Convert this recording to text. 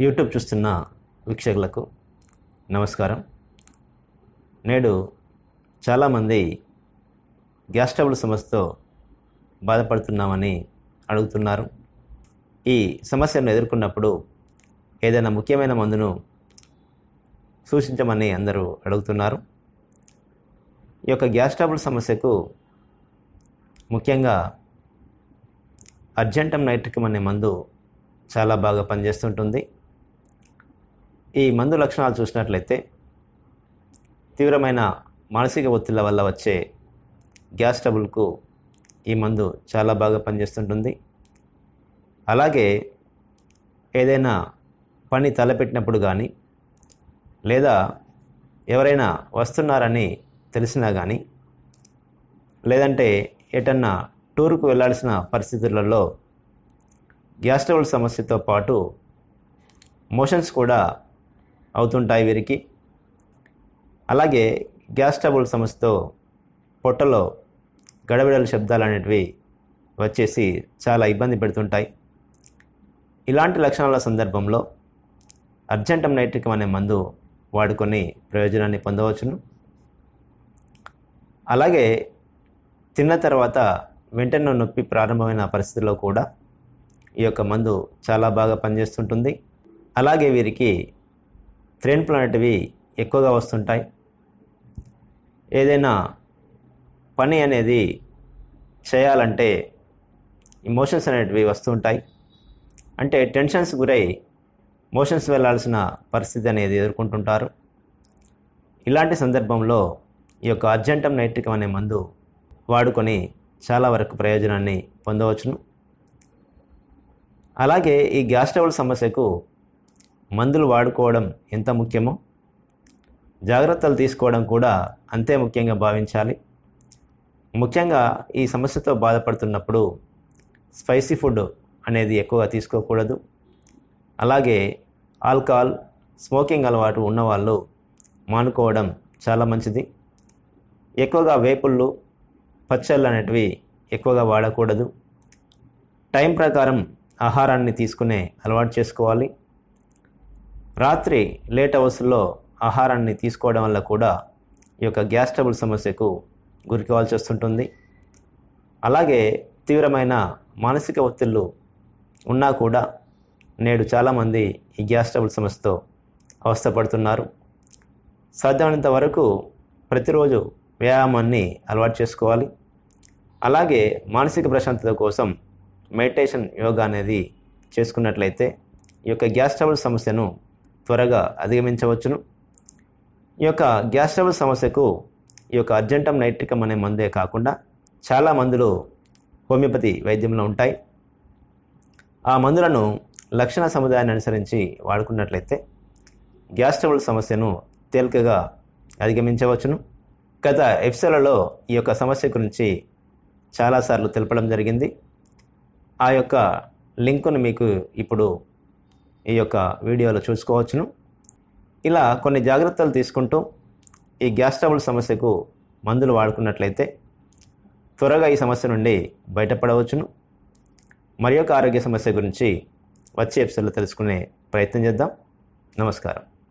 YouTube చూస్తున్న వీక్షకులకు నమస్కారం నేడు చాలామంది గ్యాస్ ట్రబుల్ సమస్యతో బాధపడుతున్నామని అడుగుతున్నారు ఈ సమస్యను ఎదుర్కొన్నప్పుడు ఏదైనా ముఖ్యమైన మందును సూచించమని అందరూ అడుగుతున్నారు ఈ యొక్క గ్యాస్ ట్రబుల్ సమస్యకు ముఖ్యంగా అర్జెంటమ్ నైట్రికం అనే మందు చాలా బాగా పనిచేస్తుంటుంది ఈ మందు లక్షణాలు చూసినట్లయితే తీవ్రమైన మానసిక ఒత్తిళ్ల వల్ల వచ్చే గ్యాస్ ట్రబుల్కు ఈ మందు చాలా బాగా పనిచేస్తుంటుంది అలాగే ఏదైనా పని తలపెట్టినప్పుడు కానీ లేదా ఎవరైనా వస్తున్నారని తెలిసినా కానీ లేదంటే ఎటన్నా టూర్కు వెళ్ళాల్సిన పరిస్థితులలో గ్యాస్ ట్రబుల్ సమస్యతో పాటు మోషన్స్ కూడా అవుతుంటాయి వీరికి అలాగే గ్యాస్ ట్రబుల్ సమస్యతో పొట్టలో గడబిడల శబ్దాలు అనేటివి వచ్చేసి చాలా ఇబ్బంది పెడుతుంటాయి ఇలాంటి లక్షణాల సందర్భంలో అర్జెంటమ్ నైట్రికం అనే మందు వాడుకొని ప్రయోజనాన్ని పొందవచ్చును అలాగే తిన్న తర్వాత వెంటనే నొప్పి ప్రారంభమైన పరిస్థితుల్లో కూడా ఈ యొక్క మందు చాలా బాగా పనిచేస్తుంటుంది అలాగే వీరికి త్రేన్పులు అనేటివి ఎక్కువగా వస్తుంటాయి ఏదైనా పని అనేది చేయాలంటే ఇమోషన్స్ అనేటివి వస్తుంటాయి అంటే టెన్షన్స్ గురై మోషన్స్ వెళ్ళాల్సిన పరిస్థితి అనేది ఎదుర్కొంటుంటారు ఇలాంటి సందర్భంలో ఈ యొక్క అర్జెంటమ్ నైట్రికం అనే మందు వాడుకొని చాలా వరకు ప్రయోజనాన్ని పొందవచ్చును అలాగే ఈ గ్యాస్ ట్రబుల్ సమస్యకు మందులు వాడుకోవడం ఎంత ముఖ్యమో జాగ్రత్తలు తీసుకోవడం కూడా అంతే ముఖ్యంగా భావించాలి ముఖ్యంగా ఈ సమస్యతో బాధపడుతున్నప్పుడు స్పైసీ ఫుడ్ అనేది ఎక్కువగా తీసుకోకూడదు అలాగే ఆల్కహాల్ స్మోకింగ్ అలవాటు ఉన్నవాళ్ళు మానుకోవడం చాలా మంచిది ఎక్కువగా వేపుళ్ళు పచ్చళ్ళు అనేటివి ఎక్కువగా వాడకూడదు టైం ప్రకారం ఆహారాన్ని తీసుకునే అలవాటు చేసుకోవాలి రాత్రి లేట్ అవర్స్లో ఆహారాన్ని తీసుకోవడం వల్ల కూడా ఈ యొక్క గ్యాస్ ట్రబుల్ సమస్యకు గురికావాల్సి వస్తుంటుంది అలాగే తీవ్రమైన మానసిక ఒత్తిళ్ళు ఉన్నా కూడా నేడు చాలామంది ఈ గ్యాస్ ట్రబుల్ సమస్యతో అవస్థపడుతున్నారు సాధ్యమైనంత వరకు ప్రతిరోజు వ్యాయామాన్ని అలవాటు చేసుకోవాలి అలాగే మానసిక ప్రశాంతత కోసం మెడిటేషన్ యోగా అనేది చేసుకున్నట్లయితే ఈ యొక్క గ్యాస్ ట్రబుల్ సమస్యను త్వరగా అధిగమించవచ్చును ఈ యొక్క గ్యాస్ ట్రబుల్ సమస్యకు ఈ యొక్క అర్జెంటమ్ నైట్రికం అనే మందే కాకుండా చాలా మందులు హోమియోపతి వైద్యంలో ఉంటాయి ఆ మందులను లక్షణ సముదాయాన్ని అనుసరించి వాడుకున్నట్లయితే గ్యాస్ ట్రబుల్ సమస్యను తేలికగా అధిగమించవచ్చును గత ఎఫ్సెలలో ఈ యొక్క సమస్య గురించి చాలాసార్లు తెలపడం జరిగింది ఆ యొక్క లింకును మీకు ఇప్పుడు ఈ యొక్క వీడియోలో చూసుకోవచ్చును ఇలా కొన్ని జాగ్రత్తలు తీసుకుంటూ ఈ గ్యాస్ ట్రబుల్ సమస్యకు మందులు వాడుకున్నట్లయితే త్వరగా ఈ సమస్య నుండి బయటపడవచ్చును మరి యొక్క ఆరోగ్య సమస్య గురించి వచ్చే ఎపిసోడ్లో తెలుసుకునే ప్రయత్నం చేద్దాం నమస్కారం